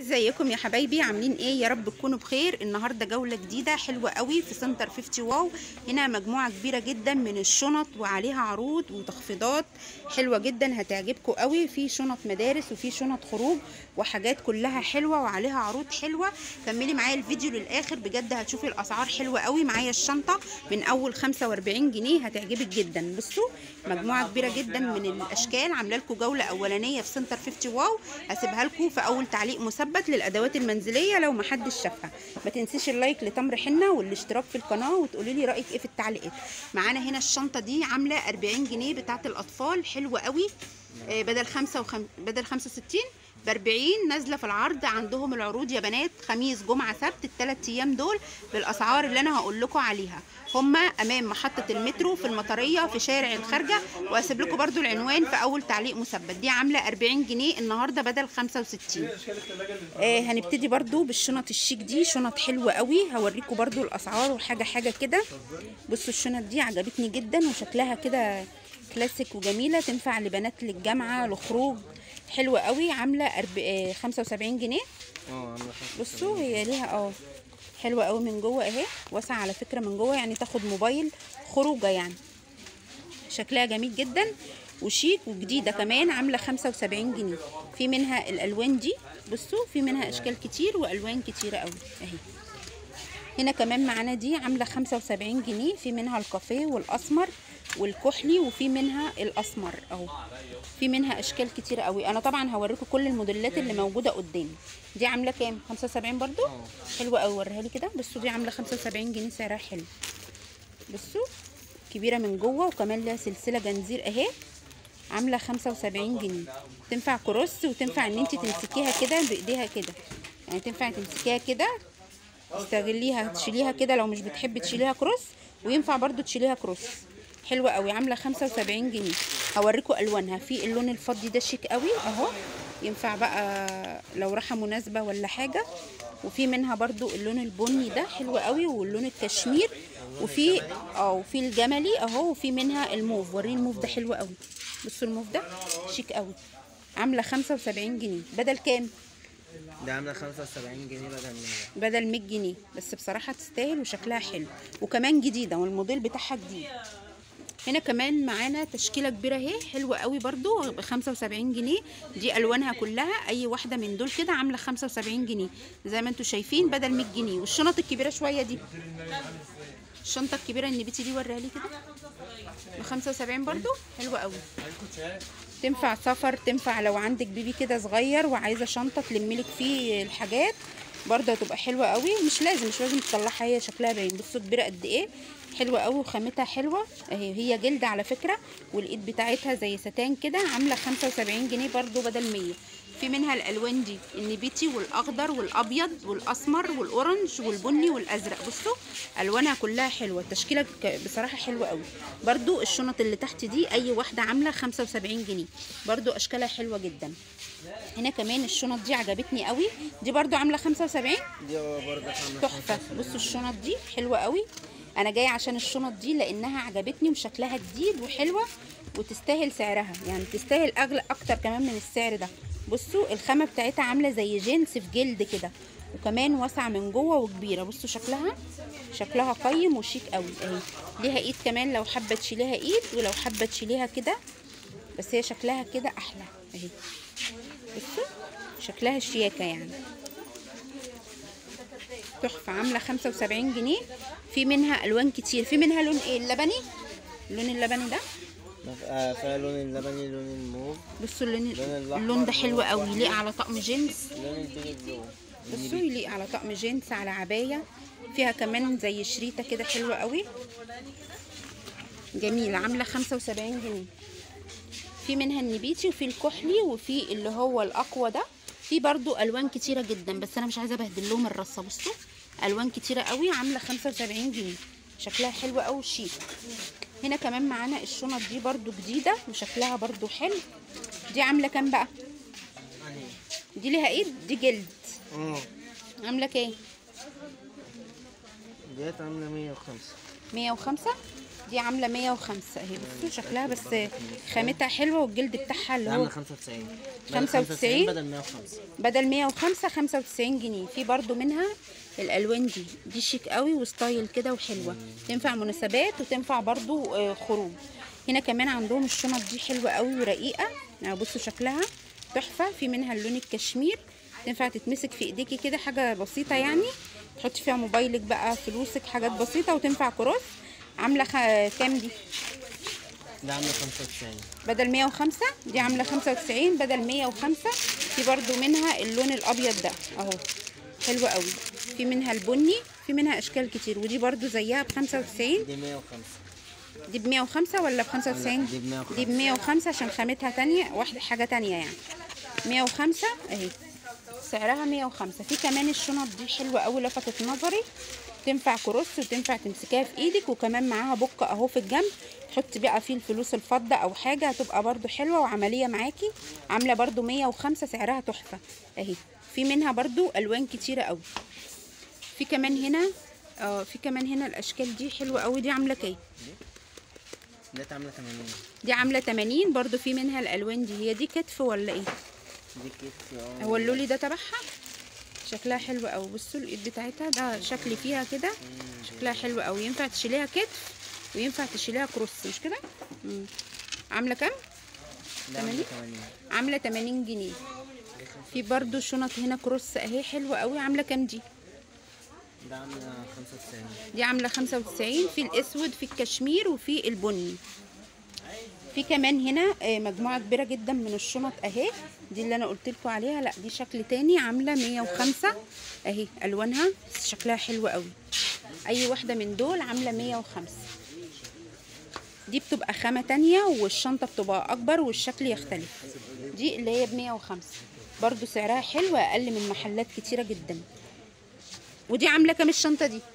ازيكم يا حبايبي عاملين ايه يا رب تكونوا بخير النهارده جوله جديده حلوه قوي في سنتر 50 واو هنا مجموعه كبيره جدا من الشنط وعليها عروض وتخفيضات حلوه جدا هتعجبكم قوي في شنط مدارس وفي شنط خروج وحاجات كلها حلوه وعليها عروض حلوه كملي معايا الفيديو للاخر بجد هتشوفي الاسعار حلوه قوي معايا الشنطه من اول 45 جنيه هتعجبك جدا بصوا مجموعه كبيره جدا من الاشكال عامله لكم جوله اولانيه في سنتر 50 واو هسيبها لكم في اول تعليق مثبت للادوات المنزليه لو ما حدش شافها ما تنسيش اللايك لتمر حنه والاشتراك في القناه وتقولي لي رايك ايه في التعليقات معانا هنا الشنطه دي عامله 40 جنيه بتاعه الاطفال حلوه قوي آه، بدل 5 وخم... بدل 65 ب 40 نازله في العرض عندهم العروض يا بنات خميس جمعه سبت الثلاث ايام دول بالاسعار اللي انا هقول لكم عليها هما امام محطه المترو في المطريه في شارع الخارجه وهسيب لكم برده العنوان في اول تعليق مثبت دي عامله 40 جنيه النهارده بدل 65 آه هنبتدي برده بالشنط الشيك دي شنط حلوه قوي هوريكم برده الاسعار وحاجه حاجه كده بصوا الشنط دي عجبتني جدا وشكلها كده كلاسيك وجميله تنفع لبنات للجامعه لخروج حلوه قوي عامله أرب... آه 75 جنيه اه عامله خمسة بصوا هي ليها اه حلوه قوي من جوه اهي واسعه على فكره من جوه يعني تاخد موبايل خروجه يعني شكلها جميل جدا وشيك وجديده كمان عامله 75 جنيه في منها الالوان دي بصوا في منها اشكال كتير والوان كتيره قوي اهي هنا كمان معانا دي عامله 75 جنيه في منها الكافيه والاسمر والكحلي وفي منها الاسمر اهو في منها اشكال كتيره قوي انا طبعا هوريكم كل الموديلات اللي موجوده قدامي دي عامله كام 75 برضو حلوه قوي وريها لي كده بصوا دي عامله 75 جنيه سعرها حلو بصوا كبيره من جوه وكمان لها سلسله جنزير اهي عامله 75 جنيه تنفع كروس وتنفع ان انت تمسكيها كده بايديها كده يعني تنفع تمسكيها كده تستغليها تشيليها كده لو مش بتحبي تشيليها كروس وينفع برضو تشيليها كروس حلوه قوي عامله 75 جنيه هوريكم الوانها في اللون الفضي ده شيك قوي اهو ينفع بقى لو راحه مناسبه ولا حاجه وفي منها برضو اللون البني ده حلو قوي واللون الكشمير وفي اه وفي الجملي اهو وفي منها الموف وريني الموف ده حلو قوي بصوا الموف ده شيك قوي عامله 75 جنيه بدل كام ده عامله 75 جنيه بدل 100 بدل 100 جنيه بس بصراحه تستاهل وشكلها حلو وكمان جديده والموديل بتاعها جديد هنا كمان معانا تشكيله كبيره اهي حلوه قوي برضو ب 75 جنيه دي الوانها كلها اي واحده من دول كده عامله 75 جنيه زي ما انتم شايفين بدل 100 جنيه والشنط الكبيره شويه دي الشنطه الكبيره النبيتي دي وريها لي كده ب 75 برضو حلوه قوي تنفع سفر تنفع لو عندك بيبي كده صغير وعايزه شنطه تلملك فيه الحاجات برضه هتبقى حلوه قوي مش لازم مش لازم تطلعها هي شكلها باين بصوا كبيره قد ايه حلوه قوي وخامتها حلوه اهي هي جلد على فكره والايد بتاعتها زي ستان كده عامله 75 جنيه برضه بدل 100 في منها الالوان دي النبيتي والاخضر والابيض والاسمر والاورنج والبني والازرق بصوا الوانها كلها حلوه التشكيله ك- بصراحه حلوه قوي برضو الشنط اللي تحت دي اي واحده عامله 75 جنيه برضو اشكالها حلوه جدا هنا كمان الشنط دي عجبتني قوي دي برضو عامله 75 دي برضه عامله تحفه بصوا الشنط دي حلوه قوي انا جايه عشان الشنط دي لانها عجبتني وشكلها جديد وحلوه وتستاهل سعرها يعني تستاهل اغلى اكتر كمان من السعر ده بصوا الخامه بتاعتها عامله زي جينز في جلد كده وكمان واسعه من جوه وكبيره بصوا شكلها شكلها قيم وشيك قوي اهي ليها ايد كمان لو حابه تشيليها ايد ولو حابه تشيليها كده بس هي شكلها كده احلى اهي بصوا شكلها شياكه يعني تحفة عاملة 75 جنيه في منها ألوان كتير في منها لون ايه اللبني اللون اللبني ده آه، فيها لون اللبني لون الموف بصوا اللون اللون الأحمر اللون ده حلو قوي يليق على طقم جينز لون البيبي بلو بصوا يليق على طقم جينز على عباية فيها كمان زي شريطة كده حلوة قوي جميلة عاملة 75 جنيه في منها النبيتي وفي الكحلي وفي اللي هو الأقوى ده في برضو ألوان كتيرة جدا بس أنا مش عايزة أبهدل لهم الرصة بصوا ألوان كتيرة قوي عاملة 75 جنيه شكلها حلو قوي شيك هنا كمان معانا الشنط دي برضو جديدة وشكلها برضو حلو دي عاملة كام بقى دي ليها ايد دي جلد اه عاملة كام ديت عامله 105 105 دي عامله 105 اهي بصوا شكلها بس خامتها حلوه والجلد بتاعها اللي ده هو عامله 95 بدل 95 بدل 105 بدل 105 95 جنيه في برضو منها الالوان دي دي شيك قوي وستايل كده وحلوه تنفع مناسبات وتنفع برضو آه، خروج هنا كمان عندهم الشنط دي حلوه قوي ورقيقه يعني بصوا شكلها تحفه في منها اللون الكشمير تنفع تتمسك في ايديكي كده حاجه بسيطه يعني تحطي فيها موبايلك بقى فلوسك حاجات بسيطه وتنفع كروس عامله خ... كام دي ده عامله 95 بدل 105 دي عامله 95 بدل 105 في برضو منها اللون الابيض ده اهو حلو قوي في منها البني في منها اشكال كتير ودي برضو زيها ب 95 دي 105 دي ب 105 ولا ب 95 دي ب 105. دي ب 105 عشان خامتها تانية واحده حاجه تانية يعني 105 اهي سعرها 105 في كمان الشنط دي حلوه قوي لفتت نظري تنفع كروس وتنفع تمسكيها في ايدك وكمان معاها بوك اهو في الجنب تحطي بقى فيه الفلوس الفضه او حاجه هتبقى برضو حلوه وعمليه معاكي عامله برضو 105 سعرها تحفه اهي في منها برضو الوان كتيره قوي في كمان هنا اه في كمان هنا الاشكال دي حلوه قوي دي عامله كام ديت عامله 80 دي عامله 80 برضو في منها الالوان دي هي دي كتف ولا ايه دي كتف اه هو اللولي ده تبعها شكلها حلو قوي بصوا الايد بتاعتها ده شكل فيها كده شكلها حلو قوي ينفع تشيليها كتف وينفع تشيليها كروس مش كده مم. عامله كام ده عامله 80 عامله 80 جنيه في برضو شنط هنا كروس اهي حلوه قوي عامله كام دي ده عامله 95 دي عامله 95 في الاسود في الكشمير وفي البني في كمان هنا آه، مجموعه كبيره جدا من الشنط اهي دي اللي انا قلت لكم عليها لا دي شكل تاني عامله 105 اهي الوانها بس شكلها حلو قوي اي واحده من دول عامله 105 دي بتبقى خامه تانية والشنطه بتبقى اكبر والشكل يختلف دي اللي هي ب 105 برضو سعرها حلو اقل من محلات كتيره جدا ودي عامله كام الشنطه دي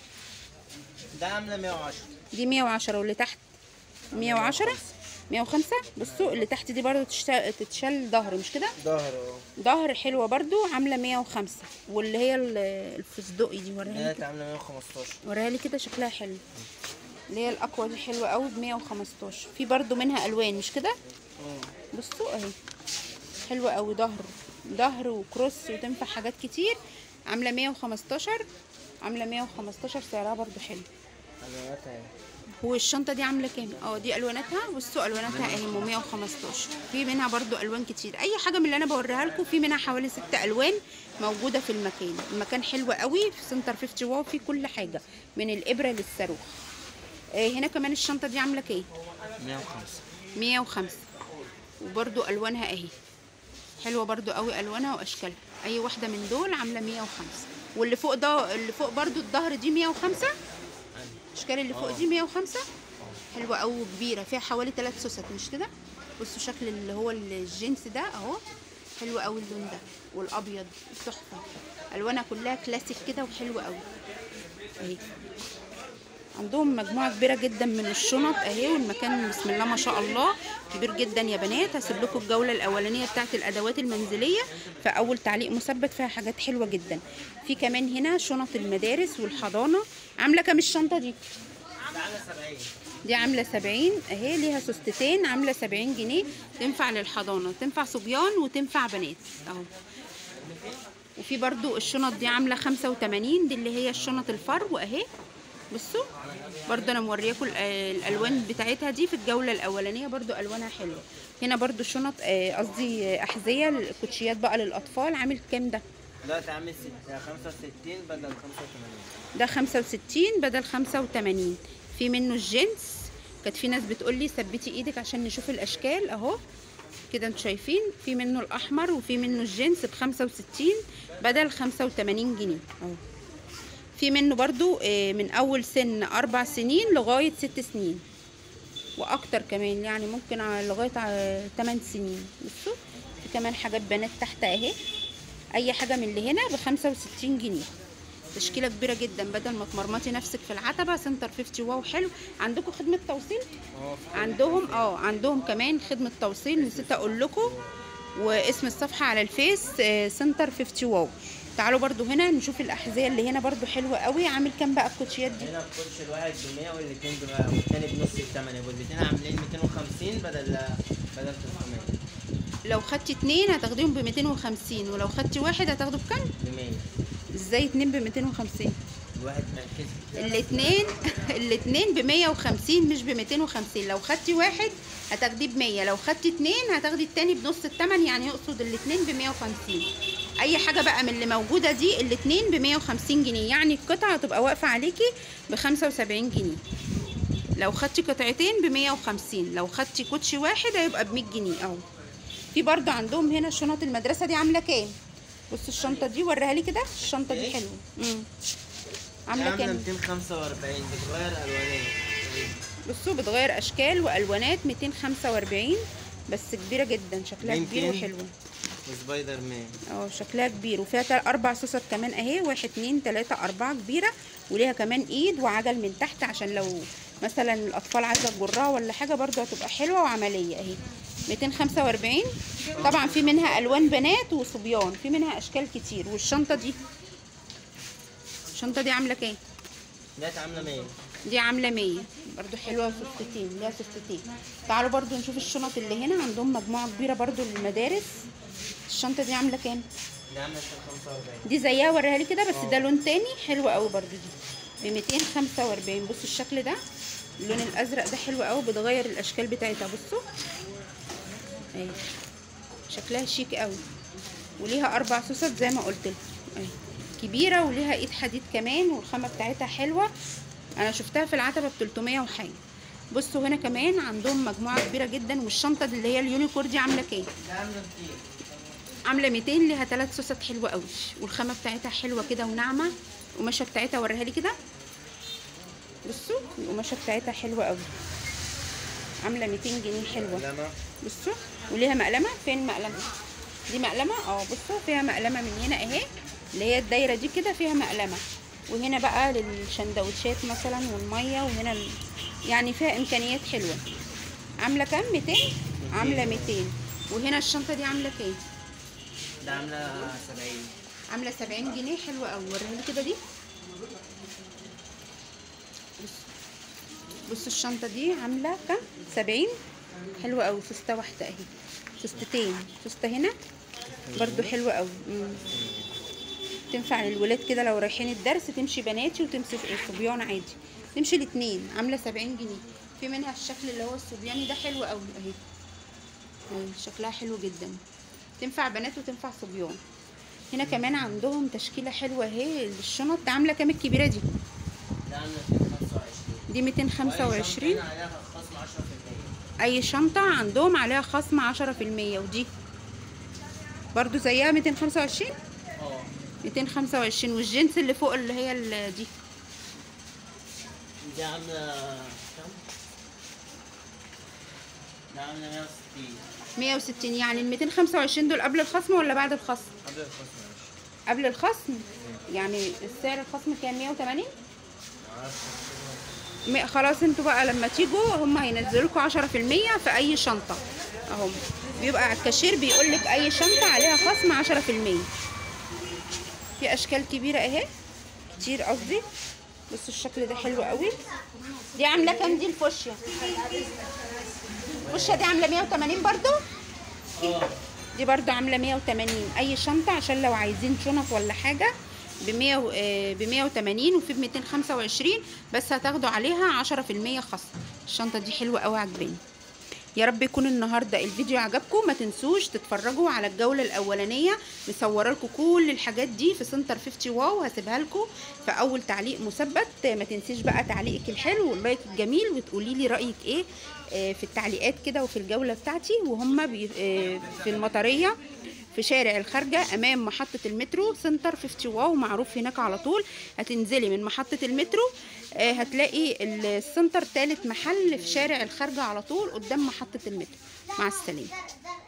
ده عامله 110 دي 110 واللي تحت 110 105 بصوا اللي تحت دي برضو تشت- تتشال ظهر مش كده ظهر اه ظهر حلوه برضو عامله 105 واللي هي ال- الفستقي دي وريها لي ديت كده عامله 115 وريها لي كده شكلها حلو اللي هي الاقوى دي حلوه قوي ب 115 في برضو منها الوان مش كده اه بصوا اهي حلوه قوي ظهر ظهر وكروس وتنفع حاجات كتير عامله 115 عامله 115 سعرها برضو حلو الواناتها اهي والشنطه دي عامله كام اه دي الواناتها بصوا الواناتها اهي ام 115 في منها برضو الوان كتير اي حاجه من اللي انا بوريها لكم في منها حوالي ست الوان موجوده في المكان المكان حلو قوي في سنتر 50 واو في كل حاجه من الابره للصاروخ آه هنا كمان الشنطه دي عامله كام 105 105 وبرضو الوانها اهي حلوه برضو قوي الوانها واشكالها اي واحده من دول عامله 105 واللي فوق ده اللي فوق برضو الظهر دي 105 الاشكال اللي فوق دي 105 حلوه قوي وكبيره فيها حوالي 3 سوست مش كده بصوا شكل اللي هو الجنس ده اهو حلو قوي اللون ده والابيض تحفه الوانها كلها كلاسيك كده وحلوه قوي اهي عندهم مجموعة كبيرة جدا من الشنط اهي والمكان بسم الله ما شاء الله كبير جدا يا بنات هسيب لكم الجولة الأولانية بتاعت الأدوات المنزلية في أول تعليق مثبت فيها حاجات حلوة جدا في كمان هنا شنط المدارس والحضانة عاملة كام الشنطة دي؟ ده عامله 70 دي عاملة سبعين اهي ليها سوستتين عاملة سبعين جنيه تنفع للحضانة تنفع صبيان وتنفع بنات اهو وفي برضو الشنط دي عاملة خمسة وتمانين دي اللي هي الشنط الفرو اهي بصوا برضو انا مورياكم ال- الالوان بتاعتها دي في الجولة الاولانية برضو الوانها حلوة هنا برضو شنط آه، قصدي آه، احذية الكوتشيات بقى للاطفال عامل كام ده دلوقتي عامل ست- 65 بدل 85 ده 65 بدل 85 في منه الجنس كانت في ناس بتقول لي ثبتي ايدك عشان نشوف الاشكال اهو كده انتوا شايفين في منه الاحمر وفي منه الجنس ب 65 بدل 85 جنيه اهو في منه برضو آه، من اول سن اربع سنين لغايه ست سنين واكتر كمان يعني ممكن ع- لغايه 8 سنين بصوا في كمان حاجات بنات تحت اهي اي حاجه من اللي هنا ب 65 جنيه تشكيله كبيره جدا بدل ما تمرمطي نفسك في العتبه سنتر 50 واو حلو عندكم خدمه توصيل اه عندهم اه عندهم كمان خدمه توصيل نسيت اقول لكم واسم الصفحه على الفيس آه، سنتر 50 واو تعالوا برضو هنا نشوف الاحذيه اللي هنا برضو حلوه قوي عامل كام بقى الكوتشيات دي هنا الكوتش الواحد ب 100 والاثنين ب والثاني بنص الثمن يبقوا الاثنين عاملين 250 بدل بدل 300 لو خدتي اتنين هتاخديهم ب 250 ولو خدتي واحد هتاخده بكام ب 100 ازاي اتنين ب 250 الواحد مركز الاتنين الاتنين ب 150 مش ب 250 لو خدتي واحد هتاخديه ب 100 لو خدتي اتنين هتاخدي التاني بنص التمن يعني يقصد الاتنين ب 150 اي حاجه بقى من اللي موجوده دي الاتنين ب 150 جنيه يعني القطعه هتبقى واقفه عليكي ب 75 جنيه لو خدتي قطعتين ب 150 لو خدتي كوتشي واحد هيبقى ب 100 جنيه اهو في برضو عندهم هنا شنط المدرسه دي عامله كام بصوا الشنطه دي وريها لي كده الشنطه دي إيه؟ حلوه امم عامله عامله كام 245 بتغير الوانين بصوا بتغير اشكال والوانات 245 بس كبيره جدا شكلها كبير يمكن. وحلوه وسبايدر مان اه شكلها كبير وفيها تل- اربع سوست كمان اهي واحد اتنين تلاته اربعه كبيره وليها كمان ايد وعجل من تحت عشان لو مثلا الاطفال عايزه تجرها ولا حاجه برضو هتبقى حلوه وعمليه اهي 245 طبعا في منها الوان بنات وصبيان في منها اشكال كتير والشنطه دي الشنطه دي عامله كام ديت عامله 100 دي عامله 100 برضو حلوه وسفتين ليها سفتين تعالوا برضو نشوف الشنط اللي هنا عندهم مجموعه كبيره برضو للمدارس الشنطه دي عامله كام دي عامله 245 دي زيها وريها لي كده بس ده لون تاني حلو قوي برضو دي ب 245 بصوا الشكل ده اللون الازرق ده حلو قوي بتغير الاشكال بتاعتها بصوا اهي شكلها شيك قوي وليها اربع سوست زي ما قلت لكم اهي كبيره وليها ايد حديد كمان والخامه بتاعتها حلوه انا شفتها في العتبه ب 300 وحاجه بصوا هنا كمان عندهم مجموعه كبيره جدا والشنطه دي اللي هي اليونيكور دي عامله كام دي عامله 200 عامله 200 ليها ثلاث سوست حلوه قوي والخامه بتاعتها حلوه كده وناعمه القماشه بتاعتها وريها لي كده بصوا القماشه بتاعتها حلوه قوي عامله 200 جنيه حلوه لما بصوا وليها مقلمه فين مقلمه دي مقلمه اه بصوا فيها مقلمه من هنا اهي اللي هي الدايره دي كده فيها مقلمه وهنا بقى للشندوتشات مثلا والميه وهنا ال... يعني فيها امكانيات حلوه عامله كام 200 عامله 200 وهنا الشنطه دي عامله كام ده عامله 70 عامله 70 جنيه حلوه قوي وريها لي كده دي بص بصوا الشنطه دي عامله كام 70 حلوه قوي فسته واحده اهي فستتين فسته هنا برضو حلوه قوي مم. تنفع للولاد كده لو رايحين الدرس تمشي بناتي وتمشي صبيان عادي تمشي الاتنين عامله 70 جنيه في منها الشكل اللي هو الصبياني ده حلو قوي اهي اهي شكلها حلو جدا تنفع بنات وتنفع صبيان هنا كمان عندهم تشكيله حلوه اهي الشنط ده عامله كام الكبيره دي ده عامله 225 دي 225 وأي شنطة هنا عليها خصم 10% اي شنطه عندهم عليها خصم 10% ودي برضو زيها 225 اه 225 والجنس اللي فوق اللي هي ال- دي دي عامله كام؟ ده عامله 160 160 يعني ال 225 دول قبل الخصم ولا بعد الخصم قبل الخصم ماشي قبل الخصم يعني السعر الخصم كان 180 معرفش م- خلاص انتوا بقى لما تيجوا هم هينزلوا لكم 10% في اي شنطه اهو بيبقى على الكاشير بيقول لك اي شنطه عليها خصم 10% في اشكال كبيره اهي كتير قصدي بصوا الشكل ده حلو قوي دي عامله كام دي الفوشيا الفوشيا دي عامله 180 برضو اه دي برضو عامله 180 اي شنطه عشان لو عايزين شنط ولا حاجه ب 100 ب 180 وفي ب 225 بس هتاخدوا عليها 10% خصم الشنطه دي حلوه قوي عجباني يا رب يكون النهارده الفيديو عجبكم ما تنسوش تتفرجوا على الجوله الاولانيه مصوره لكم كل الحاجات دي في سنتر 50 واو هسيبها لكم في اول تعليق مثبت ما تنسيش بقى تعليقك الحلو واللايك الجميل وتقولي لي رايك ايه آه، في التعليقات كده وفي الجوله بتاعتي وهم بي آه، في المطريه في شارع الخارجة أمام محطة المترو سنتر 50 واو معروف هناك على طول هتنزلي من محطة المترو آه، هتلاقي السنتر تالت محل في شارع الخارجة على طول قدام محطة المترو مع السلامة